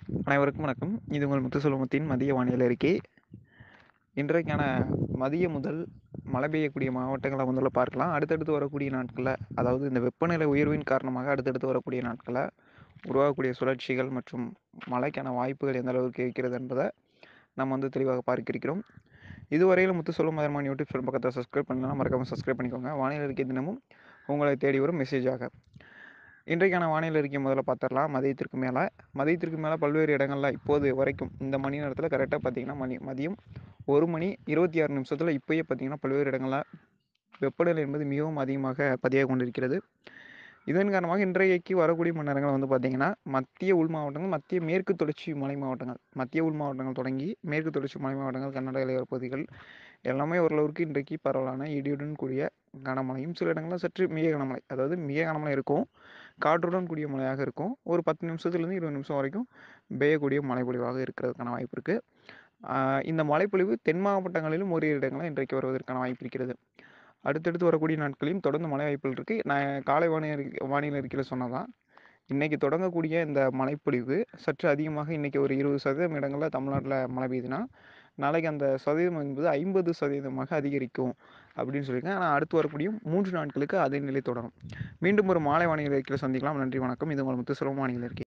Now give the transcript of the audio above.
அனைவருக்கும் வணக்கம் இது உங்கள் முத்துசெல்வத்தின் மதிய வானிலை அறிக்கை இன்றைக்கான மதிய முதல் மழை பெய்யக்கூடிய மாவட்டங்களை முதல்ல பார்க்கலாம் அடுத்தடுத்து வரக்கூடிய நாட்களில் அதாவது இந்த வெப்பநிலை உயர்வின் காரணமாக அடுத்தடுத்து வரக்கூடிய நாட்களில் உருவாகக்கூடிய சுழற்சிகள் மற்றும் மழைக்கான வாய்ப்புகள் எந்த அளவுக்கு இருக்கிறது என்பதை நம்ம வந்து தெளிவாக பார்க்க இருக்கிறோம் இதுவரையில் முத்துசெல்வம் மதர்மான் யூடியூப் சேனல் பக்கத்தை சப்ஸ்கிரைப் பண்ணலாம் மறக்காமல் சப்ஸ்கிரைப் பண்ணிக்கோங்க வானிலை அறிக்கை தினமும் உங்களை தேடி வரும் மெசேஜாக இன்றைக்கான வானிலை அறிக்கை முதல்ல பார்த்துடலாம் மதியத்திற்கு மேலே மதியத்திற்கு மேலே பல்வேறு இடங்களில் இப்போது வரைக்கும் இந்த மணி நேரத்தில் கரெக்டாக பார்த்தீங்கன்னா மணி மதியம் ஒரு மணி இருபத்தி ஆறு நிமிஷத்தில் இப்போயே பார்த்தீங்கன்னா பல்வேறு இடங்களில் வெப்பநிலை என்பது மிகவும் அதிகமாக பதிவாக கொண்டிருக்கிறது இதன் காரணமாக இன்றைக்கு வரக்கூடிய மணி நேரங்கள் வந்து பார்த்திங்கன்னா மத்திய உள் மாவட்டங்கள் மத்திய மேற்கு தொடர்ச்சி மலை மாவட்டங்கள் மத்திய உள் மாவட்டங்கள் தொடங்கி மேற்கு தொடர்ச்சி மலை மாவட்டங்கள் கர்நாடக இலையோர பகுதிகள் எல்லாமே ஓரளவுக்கு இன்றைக்கு பரவலான இடியுடன் கூடிய கனமழையும் சில இடங்களில் சற்று மிக கனமழை அதாவது மிக கனமழை இருக்கும் காற்றுடன் கூடிய மழையாக இருக்கும் ஒரு பத்து நிமிஷத்துலேருந்து இருபது நிமிஷம் வரைக்கும் பெய்யக்கூடிய மழைப்பொழிவாக இருக்கிறதுக்கான வாய்ப்பு இருக்குது இந்த மழைப்பொழிவு தென் மாவட்டங்களிலும் ஒரு இடங்களில் இன்றைக்கு வருவதற்கான வாய்ப்பு இருக்கிறது அடுத்தடுத்து வரக்கூடிய நாட்களையும் தொடர்ந்து மழை வாய்ப்புகள் இருக்குது நான் காலை வானிலை வானிலை அறிக்கையில் சொன்னதான் இன்றைக்கி தொடங்கக்கூடிய இந்த மழைப்பொழிவு சற்று அதிகமாக இன்றைக்கி ஒரு இருபது சதவீதம் இடங்களில் தமிழ்நாட்டில் மழை பெய்யுதுன்னா நாளைக்கு அந்த சதவீதம் என்பது ஐம்பது சதவீதமாக அதிகரிக்கும் அப்படின்னு சொல்லியிருக்கேன் ஆனால் அடுத்து வரக்கூடிய மூன்று நாட்களுக்கு அதே நிலை தொடரும் மீண்டும் ஒரு மாலை வானிலை அறிக்கையில் சந்திக்கலாம் நன்றி வணக்கம் இது உங்கள் முத்துசுரம் வானிலை அறிக்கை